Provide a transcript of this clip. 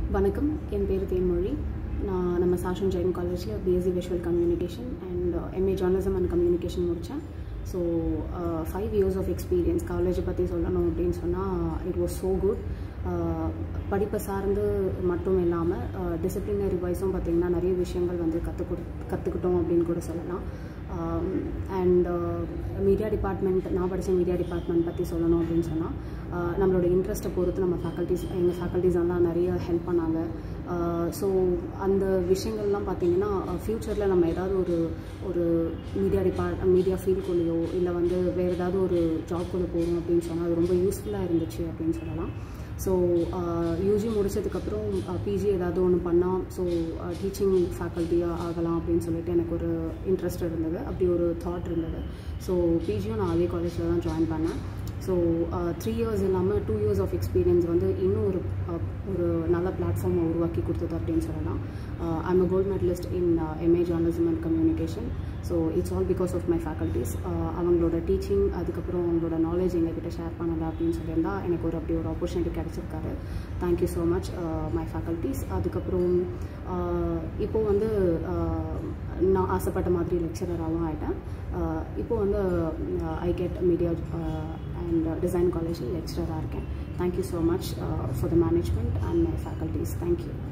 வணக்கம் என் பேர் தேன்மொழி நான் நம்ம சாஷன் ஜெயின் காலேஜில் BSc visual communication and MA journalism and communication முடித்தேன் so five years of experience காலேஜை பற்றி சொல்லணும் அப்படின்னு சொன்னால் இட் வாஸ் ஸோ குட் படிப்பை சார்ந்து மட்டும் இல்லாமல் டிசிப்ளினரி வைஸும் பார்த்திங்கன்னா நிறைய விஷயங்கள் வந்து கற்றுக் கொடு கற்றுக்கிட்டோம் அப்படின்னு கூட சொல்லலாம் அண்ட் மீடியா டிபார்ட்மெண்ட் நான் படித்த மீடியா டிபார்ட்மெண்ட் பற்றி சொல்லணும் அப்படின்னு சொன்னால் நம்மளோட இன்ட்ரெஸ்ட்டை பொறுத்து நம்ம ஃபேக்கல்ட்டிஸ் எங்கள் ஃபேக்கல்ட்டிஸ் எல்லாம் நிறைய ஹெல்ப் பண்ணாங்க ஸோ அந்த விஷயங்கள்லாம் பார்த்திங்கன்னா ஃப்யூச்சரில் நம்ம ஏதாவது ஒரு ஒரு மீடியா டிபார்ட் மீடியா ஃபீல்டுக்குள்ளேயோ இல்லை வந்து வேறு ஏதாவது ஒரு ஜாப்குள்ளே போகணும் அப்படின்னு சொன்னால் அது ரொம்ப யூஸ்ஃபுல்லாக இருந்துச்சு அப்படின்னு சொல்லலாம் ஸோ யூஜி முடித்ததுக்கப்புறம் பிஜி ஏதாவது ஒன்று பண்ணால் ஸோ டீச்சிங் ஃபேக்கல்ட்டியாக ஆகலாம் அப்படின்னு சொல்லிட்டு எனக்கு ஒரு இன்ட்ரெஸ்ட் இருந்தது அப்படி ஒரு தாட் இருந்தது ஸோ பிஜியும் நான் அதே காலேஜில் தான் ஜாயின் பண்ணேன் ஸோ த்ரீ இயர்ஸ் இல்லாமல் டூ இயர்ஸ் ஆஃப் எக்ஸ்பீரியன்ஸ் வந்து இன்னும் ஒரு ஒரு நல்ல பிளாட்ஃபார்மை உருவாக்கி கொடுத்தது அப்படின்னு சொல்லலாம் I'm a gold medalist in MA journalism and communication so it's all because of my faculties அவங்களோட டீச்சிங் அதுக்கப்புறம் அவங்களோட நாலேஜ் எங்ககிட்ட ஷேர் பண்ணலை அப்படின்னு சொல்லியிருந்தா எனக்கு ஒரு அப்படி ஒரு ஆப்பர்ச்சுனிட்டி கிடச்சிருக்காரு thank you so much my faculties அதுக்கப்புறம் இப்போது வந்து நான் ஆசைப்பட்ட மாதிரி லெக்சரராகவும் ஆகிட்டேன் இப்போது வந்து I get media and design காலேஜில் லெக்சரராக இருக்கேன் thank you so much for the management and my faculties thank you